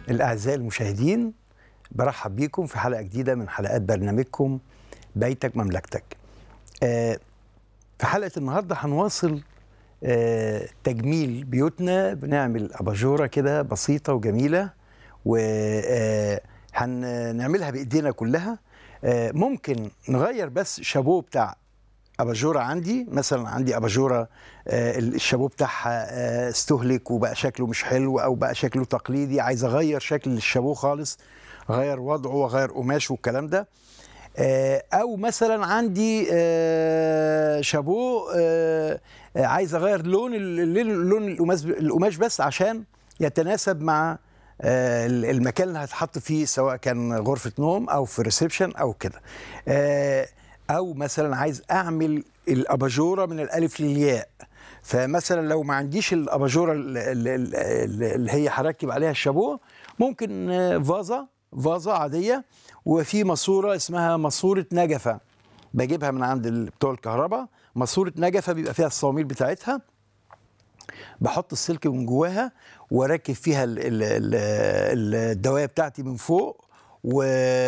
الأعزائي المشاهدين برحب بيكم في حلقة جديدة من حلقات برنامجكم بيتك مملكتك آه، في حلقة النهاردة هنواصل آه، تجميل بيوتنا بنعمل أباجورة كده بسيطة وجميلة وهنعملها بإيدينا كلها آه، ممكن نغير بس شابوه بتاع اباجوره عندي مثلا عندي اباجوره آه، الشابوه بتاعها آه، استهلك وبقى شكله مش حلو او بقى شكله تقليدي عايز اغير شكل الشابوه خالص اغير وضعه واغير قماشه والكلام ده آه، او مثلا عندي آه، شابوه آه، آه، عايز اغير لون ال- لون القماش القماش بس عشان يتناسب مع آه، المكان اللي هتحط فيه سواء كان غرفه نوم او في ريسبشن او كده آه، او مثلا عايز اعمل الاباجوره من الالف للياء فمثلا لو ما عنديش الاباجوره ال- ال- ال- اللي هي هركب عليها الشابوه ممكن آه، فازه فازه عاديه وفي ماسوره اسمها ماسوره نجفه بجيبها من عند ال- بتوع الكهرباء ماسوره نجفه بيبقى فيها الصواميل بتاعتها بحط السلك من جواها واركب فيها ال- ال- ال- الدوايه بتاعتي من فوق و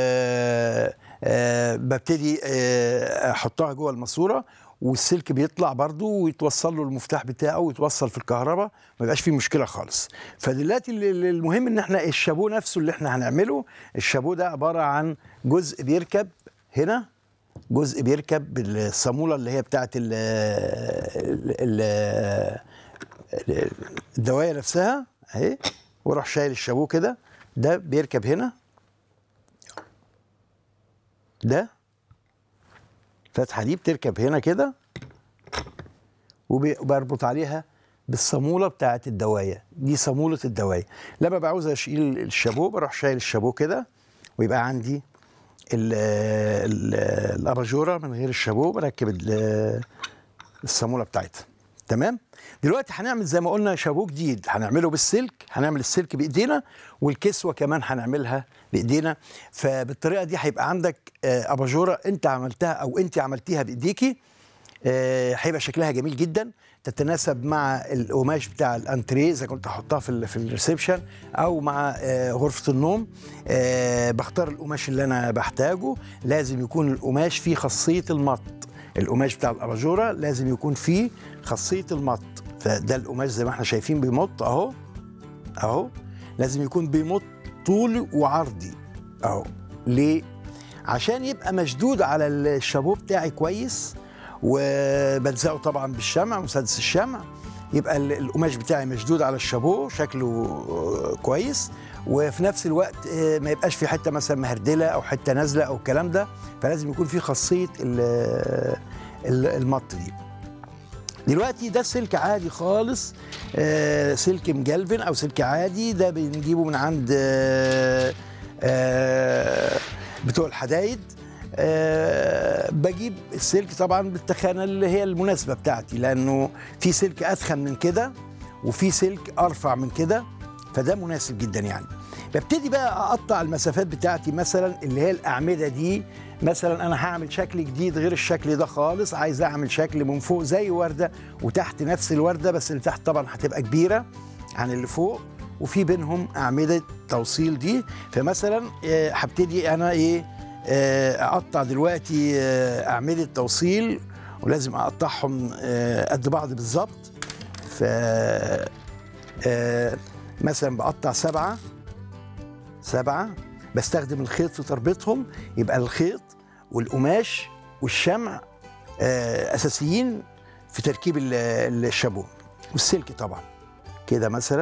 آه، ببتدي آه، احطها جوه الماسوره والسلك بيطلع برضو ويتوصل له المفتاح بتاعه ويتوصل في الكهرباء ما يبقاش فيه مشكله خالص فدلوقتي ال- ال- المهم ان احنا الشابوه نفسه اللي احنا هنعمله الشابوه ده عباره عن جزء بيركب هنا جزء بيركب بالصاموله اللي هي بتاعت ال ال- ال- الدوايه نفسها اهي واروح شايل الشابوه كده ده بيركب هنا ده الفتحه دي بتركب هنا كده وبي- وبربط عليها بالصاموله بتاعت الدوايه دي صاموله الدوايه لما بعوز اشيل الشابوه بروح شايل الشابوه كده ويبقى عندي ال- ال- الاباجوره من غير الشابوه بركب ال- الصاموله بتاعتها تمام دلوقتي هنعمل زي ما قلنا شابوه جديد هنعمله بالسلك هنعمل السلك بايدينا والكسوه كمان هنعملها بايدينا فبالطريقه دي هيبقى عندك آه، اباجوره انت عملتها او انت عملتيها بايديكي آه، هيبقى شكلها جميل جدا تتناسب مع القماش بتاع الانتريه اذا كنت هحطها في ال- في الريسبشن او مع آه، غرفه النوم آه، بختار القماش اللي انا بحتاجه لازم يكون القماش فيه خاصيه المط القماش بتاع الاباجوره لازم يكون فيه خاصيه المط فده القماش زي ما احنا شايفين بيمط اهو اهو لازم يكون بيمط طولي وعرضي اهو ليه عشان يبقى مشدود على الشابوه بتاعي كويس وبلزقه طبعا بالشمع مسدس الشمع يبقى ال- القماش بتاعي مشدود على الشابوه شكله آه، كويس وفي نفس الوقت آه، ما يبقاش في حته مثلا مهردله او حته نازله او الكلام ده فلازم يكون في خاصيه ال- ال- المط دي دلوقتي ده سلك عادي خالص آه سلك مجلفن او سلك عادي ده بنجيبه من عند آه آه بتوع الحدايد آه بجيب السلك طبعا بالتخانه اللي هي المناسبه بتاعتي لانه في سلك اتخن من كده وفي سلك ارفع من كده فده مناسب جدا يعني ببتدي بقى اقطع المسافات بتاعتي مثلا اللي هي الاعمده دي مثلا انا هعمل شكل جديد غير الشكل ده خالص عايز اعمل شكل من فوق زي ورده وتحت نفس الورده بس اللي تحت طبعا هتبقى كبيره عن اللي فوق وفي بينهم اعمده توصيل دي فمثلا آه، هبتدي انا ايه آه، اقطع دلوقتي آه، اعمده توصيل ولازم اقطعهم آه، قد بعض بالظبط ف آه، مثلا بقطع سبعه سبعه بستخدم الخيط في تربيطهم يبقى الخيط والقماش والشمع آه، اساسيين في تركيب ال- الشابوه والسلك طبعا كده مثلا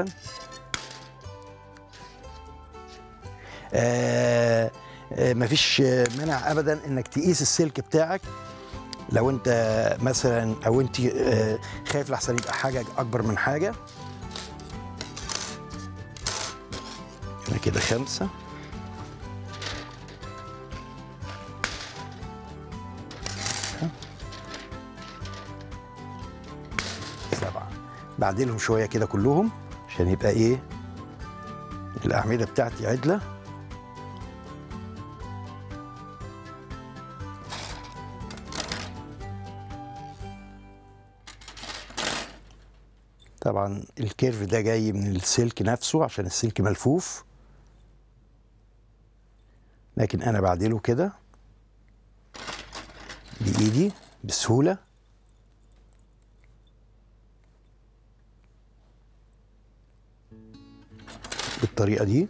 آه، آه، مفيش آه، مانع ابدا انك تقيس السلك بتاعك لو انت مثلا او انت آه، خايف لحسن يبقى حاجه اكبر من حاجه هنا كده خمسه سبعه بعدلهم شويه كده كلهم عشان يبقى ايه الاعمده بتاعتي عدله طبعا الكيرف ده جاي من السلك نفسه عشان السلك ملفوف لكن انا بعدله كده بايدي بسهوله بالطريقه دي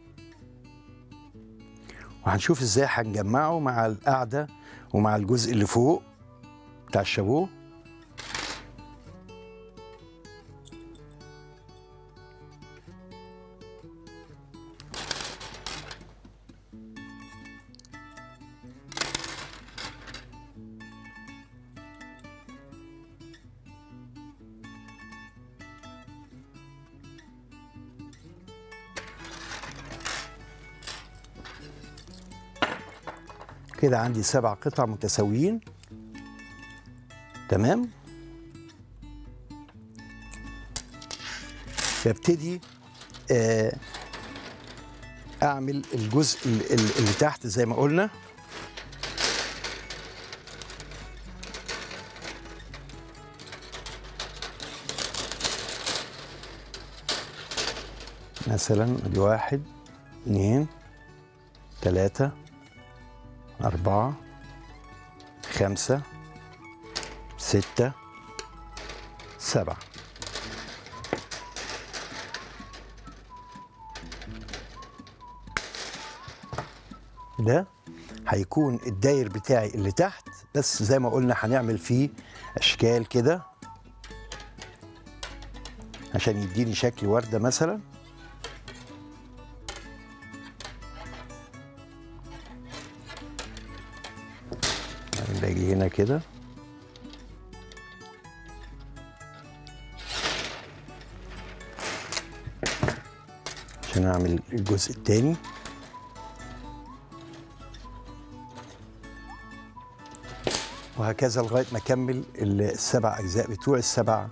وهنشوف ازاي هنجمعه مع القعده ومع الجزء اللي فوق بتاع الشابوه كده عندي سبع قطع متساويين تمام ببتدي آه، اعمل الجزء ال- ال- اللي تحت زي ما قلنا مثلا ادي واحد اتنين تلاتة أربعة خمسة ستة سبعة ده هيكون الداير بتاعي اللي تحت بس زي ما قلنا هنعمل فيه أشكال كده عشان يديني شكل وردة مثلا باجي هنا كده عشان اعمل الجزء التاني وهكذا لغايه ما اكمل السبع اجزاء بتوع السبع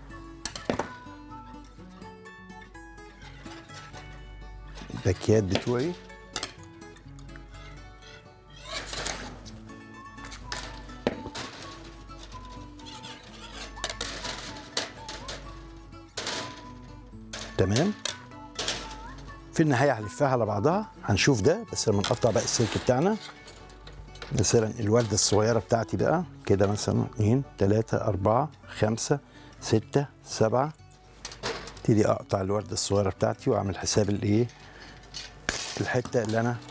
باكيات بتوعي تمام في النهايه هلفها على بعضها هنشوف ده بس لما نقطع بقى السلك بتاعنا مثلا الورده الصغيره بتاعتي بقى كده مثلا 2 3 4 5 6 7 ابتدي اقطع الورده الصغيره بتاعتي واعمل حساب الايه الحته اللي انا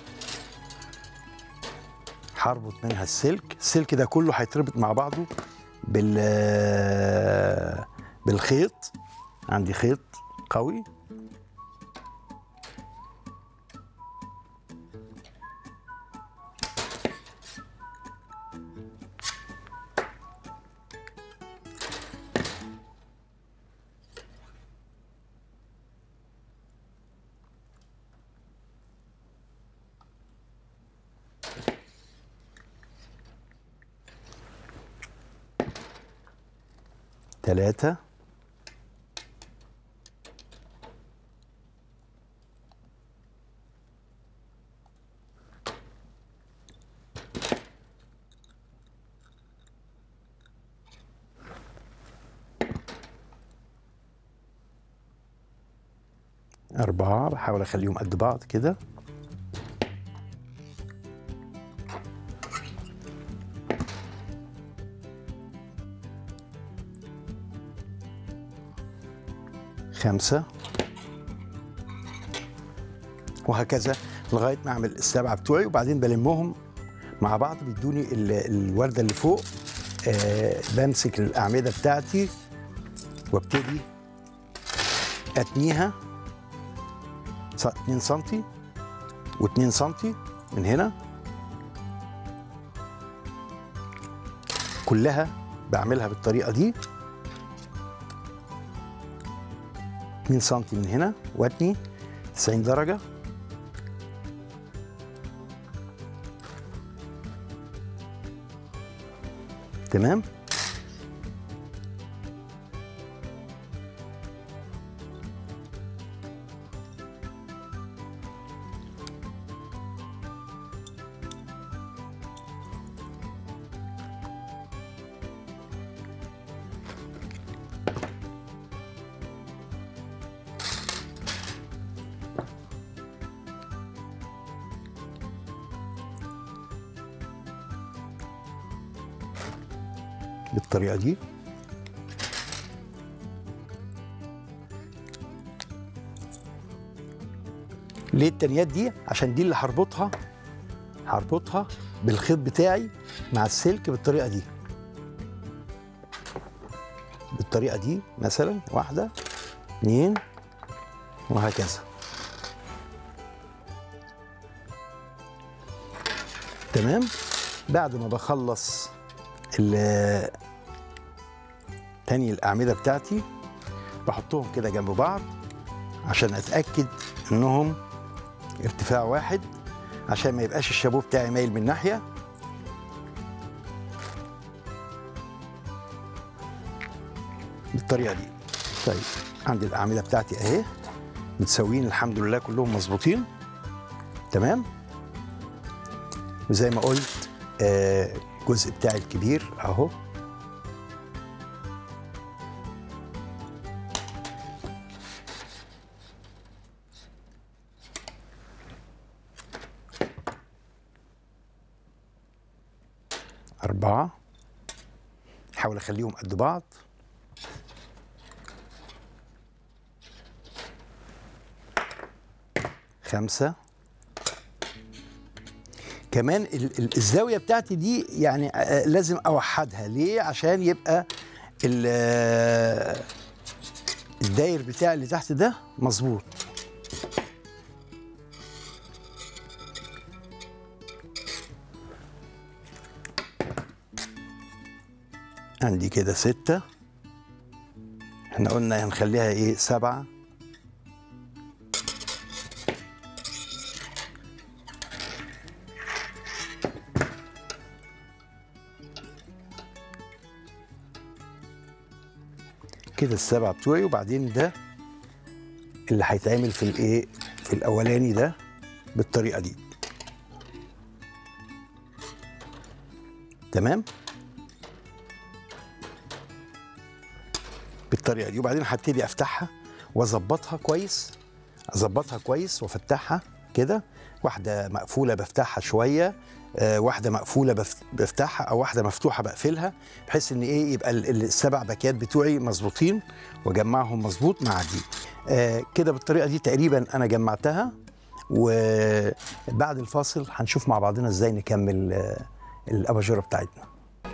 هربط منها السلك السلك ده كله هيتربط مع بعضه بال بالخيط عندي خيط قوي ثلاثة أربعة بحاول أخليهم قد بعض كده خمسة وهكذا لغاية ما أعمل السبعة بتوعي وبعدين بلمهم مع بعض بيدوني ال- الوردة اللي فوق آه بمسك الأعمدة بتاعتي وابتدي أتنيها 2 سنتي و2 سنتي من هنا كلها بعملها بالطريقة دي 2 سنتي من هنا واتني 90 درجة تمام بالطريقه دي ليه التانيات دي عشان دي اللي هربطها هربطها بالخيط بتاعي مع السلك بالطريقه دي بالطريقه دي مثلا واحده اتنين وهكذا تمام بعد ما بخلص ال- تاني الاعمده بتاعتي بحطهم كده جنب بعض عشان اتاكد انهم ارتفاع واحد عشان ما يبقاش الشابو بتاعي مايل من ناحيه بالطريقه دي طيب عندي الاعمده بتاعتي اهي متساويين الحمد لله كلهم مظبوطين تمام وزي ما قلت آه، الجزء بتاعي الكبير اهو أربعة حاول أخليهم قد بعض خمسة كمان ال- ال- الزاوية بتاعتي دي يعني آه، لازم أوحدها ليه؟ عشان يبقى ال- آه، الداير بتاعي اللي تحت ده مظبوط عندي كده ستة احنا قلنا هنخليها ايه سبعة كده السبعة بتوعي وبعدين ده اللي هيتعمل في الايه في الاولاني ده بالطريقة دي تمام بالطريقه دي وبعدين هبتدي افتحها واظبطها كويس اظبطها كويس وافتحها كده واحده مقفوله بفتحها شويه آه، واحده مقفوله بف- بفتحها او واحده مفتوحه بقفلها بحيث ان ايه يبقى ال- ال- السبع باكيات بتوعي مظبوطين واجمعهم مظبوط مع دي آه، كده بالطريقه دي تقريبا انا جمعتها وبعد الفاصل هنشوف مع بعضنا ازاي نكمل آه، الاباجوره بتاعتنا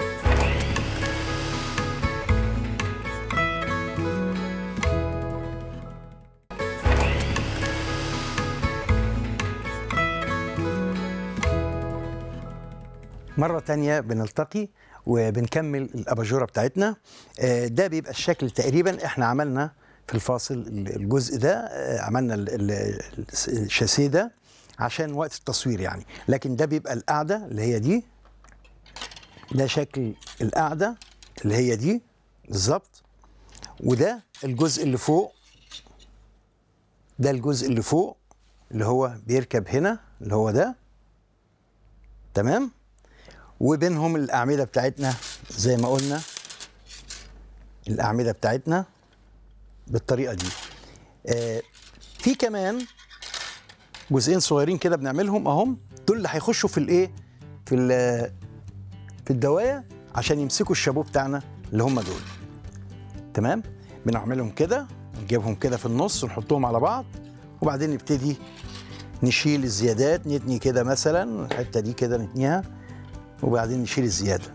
مرة تانية بنلتقي وبنكمل الأباجورة بتاعتنا آه، ده بيبقى الشكل تقريبا احنا عملنا في الفاصل الجزء ده آه، عملنا ال- ال- الشاسيه ده عشان وقت التصوير يعني لكن ده بيبقى القاعدة اللي هي دي ده شكل القاعدة اللي هي دي بالظبط وده الجزء اللي فوق ده الجزء اللي فوق اللي هو بيركب هنا اللي هو ده تمام وبينهم الأعمدة بتاعتنا زي ما قلنا الأعمدة بتاعتنا بالطريقة دي آه في كمان جزئين صغيرين كده بنعملهم اهم دول اللي هيخشوا في الايه في ال- في الدوايه عشان يمسكوا الشابو بتاعنا اللي هم دول تمام بنعملهم كده نجيبهم كده في النص ونحطهم على بعض وبعدين نبتدي نشيل الزيادات نتني كده مثلا الحته دي كده نتنيها وبعدين نشيل الزياده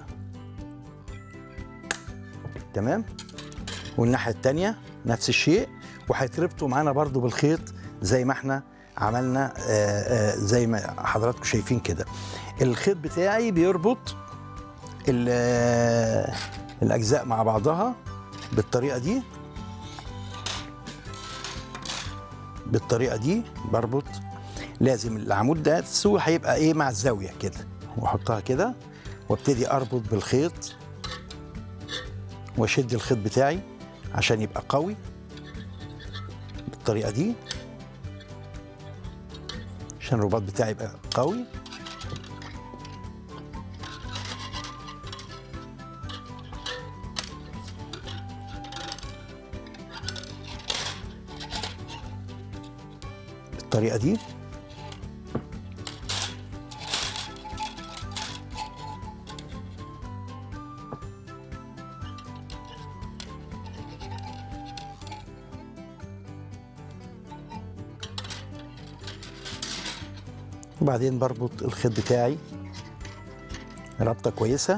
تمام والناحيه التانيه نفس الشيء وهيتربطوا معانا برضو بالخيط زي ما احنا عملنا آه، آه، زي ما حضراتكم شايفين كده الخيط بتاعي بيربط ال- آه، الاجزاء مع بعضها بالطريقه دي بالطريقه دي بربط لازم العمود ده سو هيبقى ايه مع الزاويه كده واحطها كده وابتدي اربط بالخيط واشد الخيط بتاعي عشان يبقى قوي بالطريقه دي عشان الرباط بتاعي يبقى قوي بالطريقه دي وبعدين بربط الخيط بتاعي ربطه كويسه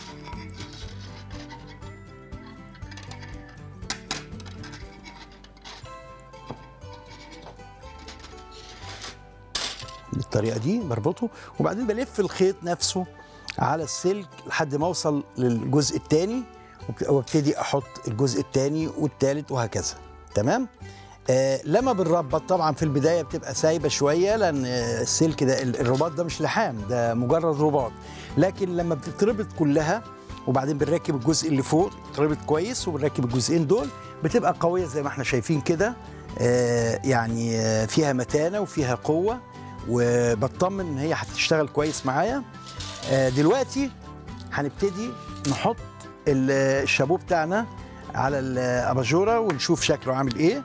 بالطريقه دي بربطه وبعدين بلف الخيط نفسه على السلك لحد ما اوصل للجزء الثاني وابتدي احط الجزء الثاني والثالث وهكذا تمام آه لما بنربط طبعا في البدايه بتبقى سايبه شويه لان آه السلك ده الرباط ده مش لحام ده مجرد رباط لكن لما بتتربط كلها وبعدين بنركب الجزء اللي فوق تربط كويس وبنركب الجزئين دول بتبقى قويه زي ما احنا شايفين كده آه يعني آه فيها متانه وفيها قوه وبطمن ان هي هتشتغل كويس معايا آه دلوقتي هنبتدي نحط الشابو بتاعنا على الاباجوره ونشوف شكله عامل ايه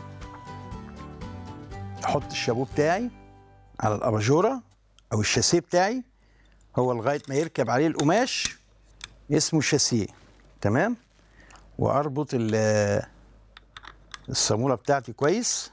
احط الشابو بتاعي على الاباجوره او الشاسيه بتاعي هو لغايه ما يركب عليه القماش اسمه شاسيه تمام واربط الصاموله بتاعتي كويس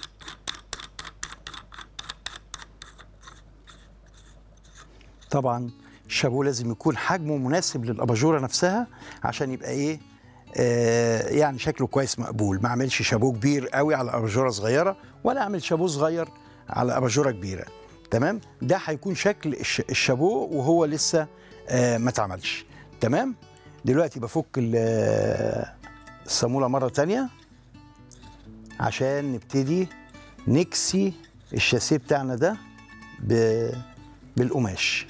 طبعا الشابو لازم يكون حجمه مناسب للاباجوره نفسها عشان يبقى ايه آه يعني شكله كويس مقبول ما اعملش شابو كبير قوي على اباجوره صغيره ولا اعمل شابو صغير على اباجوره كبيره تمام ده هيكون شكل الشابو وهو لسه آه ما اتعملش تمام دلوقتي بفك الصاموله مره تانية عشان نبتدي نكسي الشاسيه بتاعنا ده بالقماش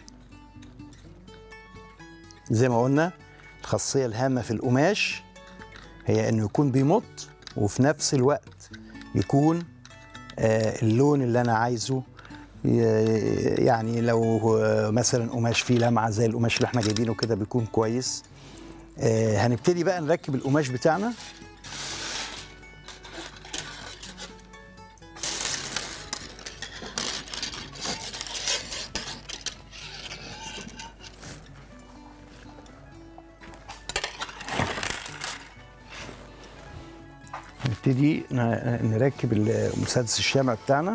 زي ما قلنا الخاصيه الهامه في القماش هي انه يكون بيمط وفي نفس الوقت يكون آه اللون اللي انا عايزه يعني لو مثلا قماش فيه لمعه زي القماش اللي احنا جايبينه كده بيكون كويس آه هنبتدي بقى نركب القماش بتاعنا نبتدي نركب مسدس الشمع بتاعنا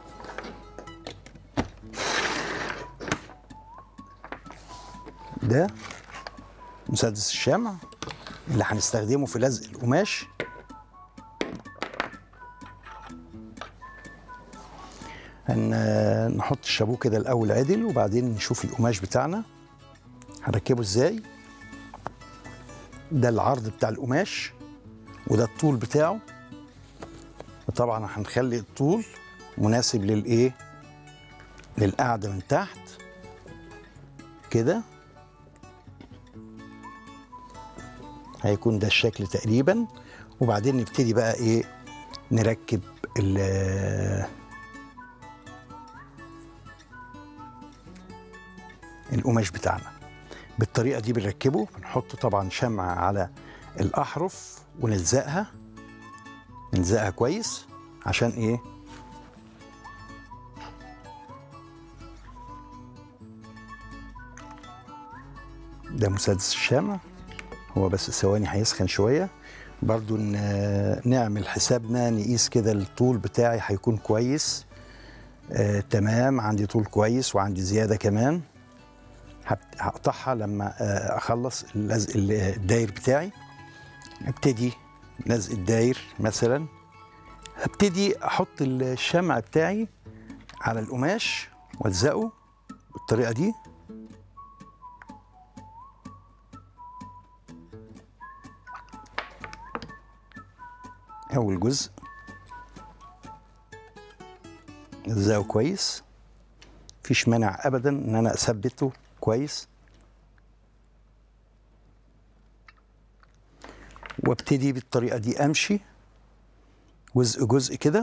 ده مسدس الشمع اللي هنستخدمه في لزق القماش نحط الشابوه كده الاول عدل وبعدين نشوف القماش بتاعنا هنركبه ازاي ده العرض بتاع القماش وده الطول بتاعه وطبعا هنخلي الطول مناسب للايه للقعده من تحت كده هيكون ده الشكل تقريبا وبعدين نبتدي بقى ايه نركب القماش بتاعنا بالطريقه دي بنركبه بنحط طبعا شمعه على الاحرف ونلزقها نلزقها كويس عشان ايه ده مسدس الشمع هو بس ثواني هيسخن شويه برضو نعمل حسابنا نقيس كده الطول بتاعي هيكون كويس آه تمام عندي طول كويس وعندي زياده كمان هقطعها لما آه اخلص اللزق الداير بتاعي ابتدي لزق الداير مثلا هبتدي احط الشمع بتاعي على القماش والزقه بالطريقه دي اول جزء الزقه كويس مفيش مانع ابدا ان انا اثبته كويس وابتدي بالطريقه دي امشي جزء جزء كده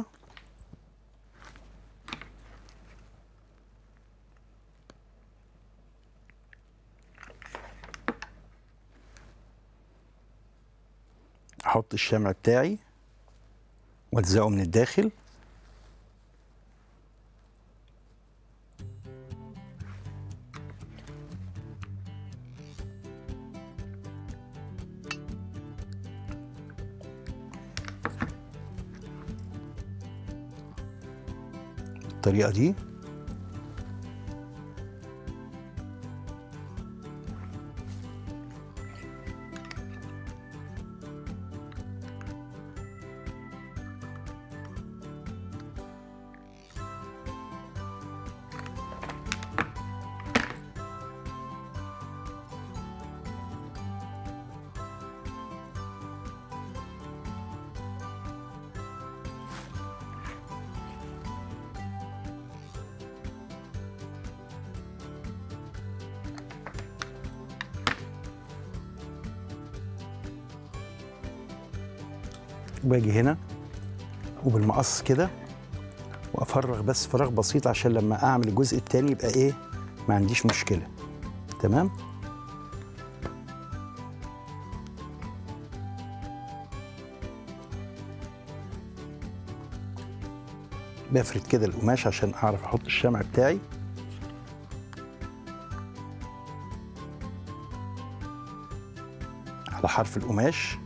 احط الشمع بتاعي والزقه من الداخل بالطريقه دي باجي هنا وبالمقص كده وافرغ بس فراغ بسيط عشان لما اعمل الجزء التاني يبقى ايه ما عنديش مشكله تمام بفرد كده القماش عشان اعرف احط الشمع بتاعي على حرف القماش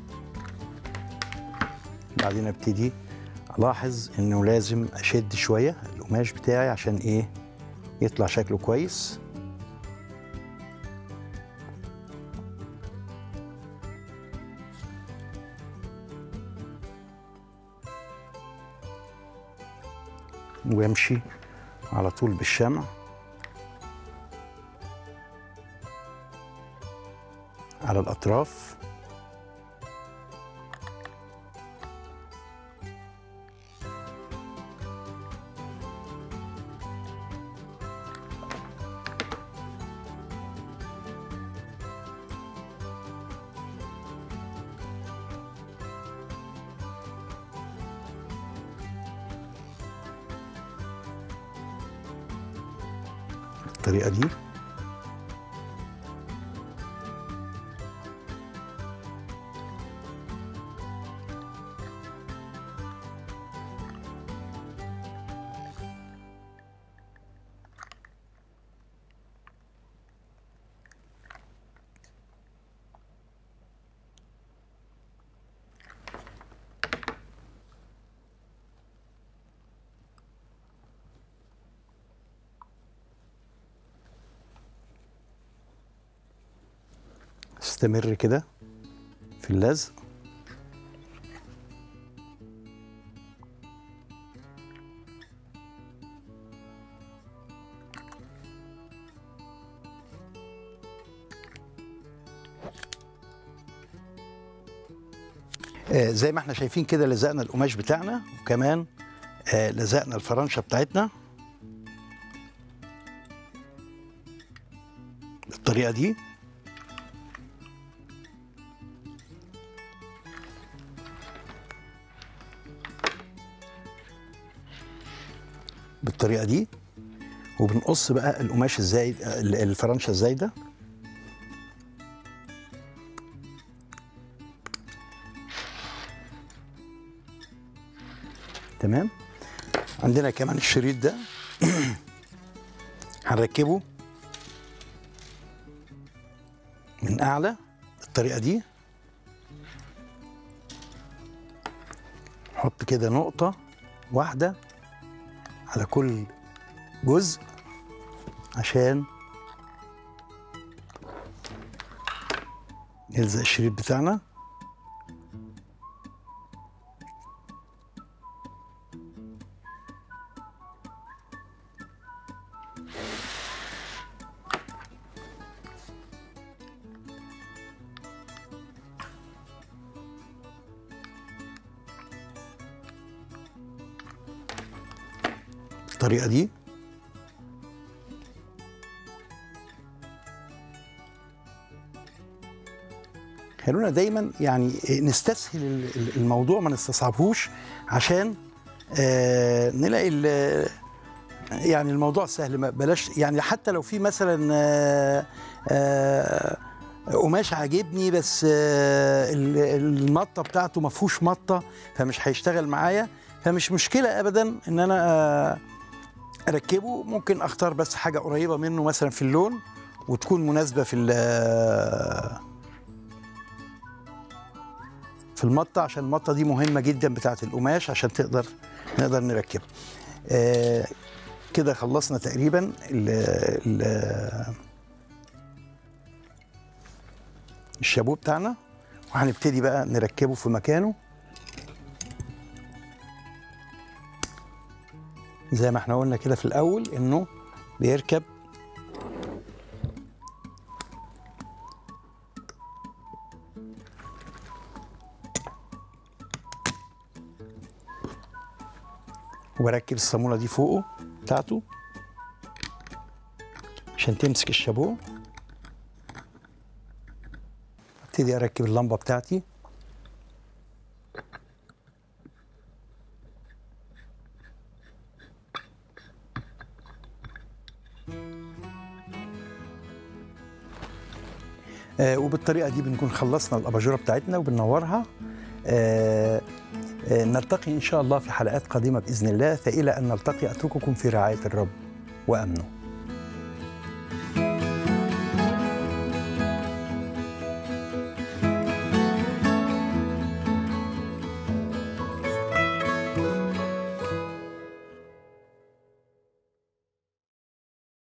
بعدين ابتدي الاحظ انه لازم اشد شويه القماش بتاعي عشان ايه يطلع شكله كويس وامشي على طول بالشمع على الاطراف بالطريقه دي استمر كده في اللزق آه زي ما احنا شايفين كده لزقنا القماش بتاعنا وكمان آه لزقنا الفرنشه بتاعتنا بالطريقه دي بالطريقه دي وبنقص بقى القماش الزايد الفرنشه الزايده تمام عندنا كمان الشريط ده هنركبه من اعلى بالطريقه دي نحط كده نقطه واحده على كل جزء عشان نلزق الشريط بتاعنا بالطريقه دي خلونا دايما يعني نستسهل ال- ال- الموضوع ما نستصعبهوش عشان آه نلاقي ال- يعني الموضوع سهل ما بلاش يعني حتى لو في مثلا آه آه قماش عاجبني بس آه ال- المطه بتاعته ما فيهوش مطه فمش هيشتغل معايا فمش مشكله ابدا ان انا آه اركبه ممكن اختار بس حاجه قريبه منه مثلا في اللون وتكون مناسبه في ال- في المطه عشان المطه دي مهمه جدا بتاعه القماش عشان تقدر نقدر نركبه آه كده خلصنا تقريبا ال ال الشابوه بتاعنا وهنبتدي بقى نركبه في مكانه زي ما احنا قلنا كده في الاول انه بيركب وبركب الصامولة دي فوقه بتاعته عشان تمسك الشابوه ابتدي اركب اللمبة بتاعتي آه وبالطريقه دي بنكون خلصنا الاباجوره بتاعتنا وبننورها آه آه نلتقي ان شاء الله في حلقات قادمه باذن الله فالى ان نلتقي اترككم في رعايه الرب وامنه